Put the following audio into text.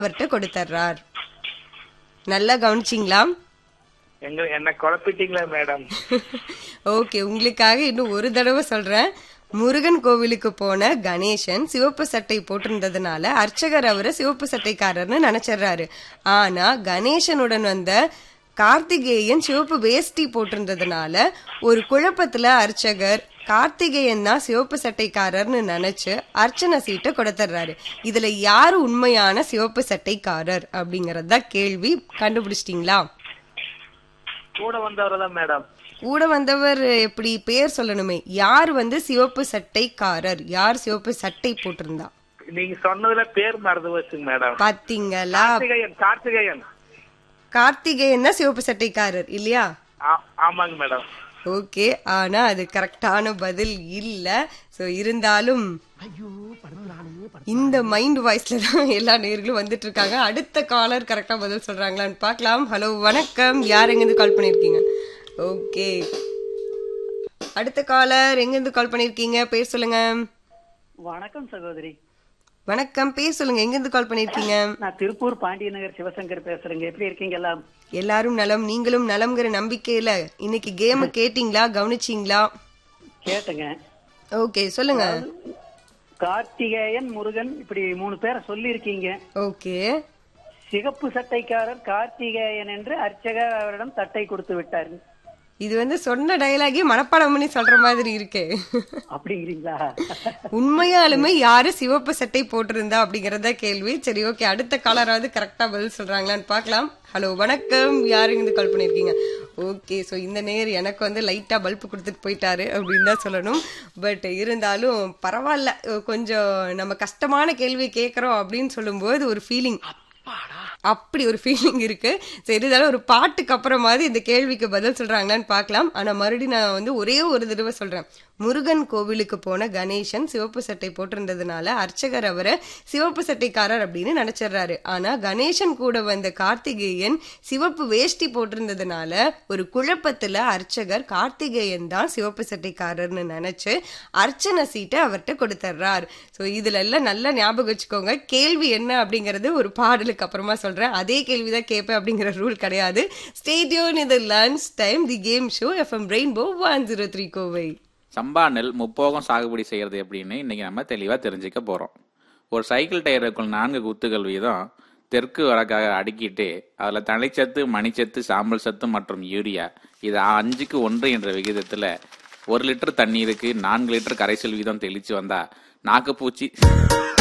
அவர்கிட்ட கொடுத்துட்றார் நல்லா கவனிச்சிங்களா எங்க என்ன குழப்பிட்டீங்களா மேடம் ஓகே உங்களுக்காக இன்னும் ஒரு தடவை சொல்றேன் முருகன் கோவிலுக்கு போன கணேசன் சிவப்பு சட்டை போட்டிருந்ததுனால அர்ச்சகர் அவரை சிவப்பு சட்டைக்காரர்னு நினைச்சிடுறாரு ஆனா கணேசனுடன் வந்த கார்த்திகேயன் சிவப்பு வேஷ்டி போட்டிருந்ததுனால ஒரு குழப்பத்துல அர்ச்சகர் கார்த்திகேயன் தான் சிவப்பு சட்டைக்காரர்னு நினைச்சு அர்ச்சனை சீட்டை கொடுத்துட்றாரு இதுல யாரு உண்மையான சிவப்பு சட்டைக்காரர் அப்படிங்கறத கேள்வி கண்டுபிடிச்சிட்டீங்களா கூட வந்தவர் தான் மேடம் கூட வந்தவர் எப்படி பேர் சொல்லணுமே யார் வந்து சிவப்பு சட்டைக்காரர் யார் சிவப்பு சட்டை போட்டிருந்தா நீங்க சொன்னதுல பேர் மறந்து வச்சுங்க மேடம் பாத்தீங்களா கார்த்திகேயன் கார்த்திகேயன் கார்த்திகேயன் தான் சிவப்பு சட்டைக்காரர் இல்லையா ஆ- ஆமாங்க மேடம் ஓகே ஆனா அது கரெக்டான பதில் இல்ல சோ இருந்தாலும் இந்த மைண்ட் வாய்ஸ்ல தான் எல்லா நேர்களும் வந்துட்டு இருக்காங்க அடுத்த காலர் கரெக்டா பதில் சொல்றாங்களான்னு பார்க்கலாம் ஹலோ வணக்கம் யார் எங்கிருந்து கால் பண்ணிருக்கீங்க ஓகே அடுத்த காலர் எங்கிருந்து கால் பண்ணிருக்கீங்க பேர் சொல்லுங்க வணக்கம் சகோதரி வணக்கம் பேர் சொல்லுங்க எங்கிருந்து கால் பண்ணிருக்கீங்க நான் திருப்பூர் பாண்டியநகர் சிவசங்கர் பேசுறேங்க எப்படி இருக்கீங்க எல்லாம் எல்லாரும் நலம் நீங்களும் நலம்ங்கிற நம்பிக்கையில இன்னைக்கு கேம் கேட்டிங்களா கவனிச்சீங்களா கேட்டுங்க ஓகே சொல்லுங்க கார்த்திகேயன் முருகன் இப்படி மூணு பேரை சொல்லியிருக்கீங்க ஓகே சிகப்பு சட்டைக்காரர் கார்த்திகேயன் என்று அர்ச்சகர் அவரிடம் தட்டை கொடுத்து விட்டார் இது வந்து சொன்ன டயலாகே மனப்பாடம் பண்ணி சொல்ற மாதிரி இருக்கு அப்படிங்கிறீங்களா உண்மையாலுமே யாரு சிவப்பு சட்டை போட்டிருந்தா அப்படிங்கறத கேள்வி சரி ஓகே அடுத்த காலராவது கரெக்டா பதில் சொல்றாங்களான்னு பார்க்கலாம் ஹலோ வணக்கம் யாரு இருந்து கால் பண்ணிருக்கீங்க ஓகே சோ இந்த நேர் எனக்கு வந்து லைட்டா பல்ப் கொடுத்துட்டு போயிட்டாரு அப்படின்னு தான் சொல்லணும் பட் இருந்தாலும் பரவாயில்ல கொஞ்சம் நம்ம கஷ்டமான கேள்வி கேட்கறோம் அப்படின்னு சொல்லும்போது ஒரு ஃபீலிங் அப்படி ஒரு ஃபீலிங் இருக்கு சரி இருந்தாலும் ஒரு பாட்டுக்கு அப்புறமாவது இந்த கேள்விக்கு பதில் சொல்றாங்களான்னு பார்க்கலாம் ஆனா மறுபடியும் நான் வந்து ஒரே ஒரு தடவை சொல்றேன் முருகன் கோவிலுக்கு போன கணேசன் சிவப்பு சட்டை போட்டிருந்ததுனால அர்ச்சகர் அவரை சிவப்பு சட்டைக்காரர் அப்படின்னு நினைச்சிடுறாரு ஆனா கணேசன் கூட வந்த கார்த்திகேயன் சிவப்பு வேஷ்டி போட்டிருந்ததுனால ஒரு குழப்பத்துல அர்ச்சகர் கார்த்திகேயன் தான் சிவப்பு சட்டைக்காரர்னு நினைச்சு அர்ச்சனை சீட்டை அவர்கிட்ட கொடுத்துட்றார் ஸோ இதுல எல்லாம் நல்லா ஞாபகம் வச்சுக்கோங்க கேள்வி என்ன அப்படிங்கறது ஒரு பாடலுக்கு அப்புறமா சொல்றேன் அதே கேள்விதான் கேட்பேன் அப்படிங்கிற ரூல் கிடையாது ஸ்டேடியோன் இது lunch time the game show FM Rainbow one zero three Kovai சம்பா நெல் முப்போகம் சாகுபடி செய்யறது எப்படின்னு இன்னைக்கு நம்ம தெளிவா தெரிஞ்சுக்க போறோம் ஒரு சைக்கிள் டயருக்குள் நான்கு குத்துகள் வீதம் தெற்கு வடக்காக அடுக்கிட்டு அதுல தழைச்சத்து மணிச்சத்து சாம்பல் சத்து மற்றும் யூரியா இது அஞ்சுக்கு ஒன்று என்ற விகிதத்துல ஒரு லிட்டர் தண்ணீருக்கு நான்கு லிட்டர் கரைசல் வீதம் தெளிச்சு வந்தா நாக்குப்பூச்சி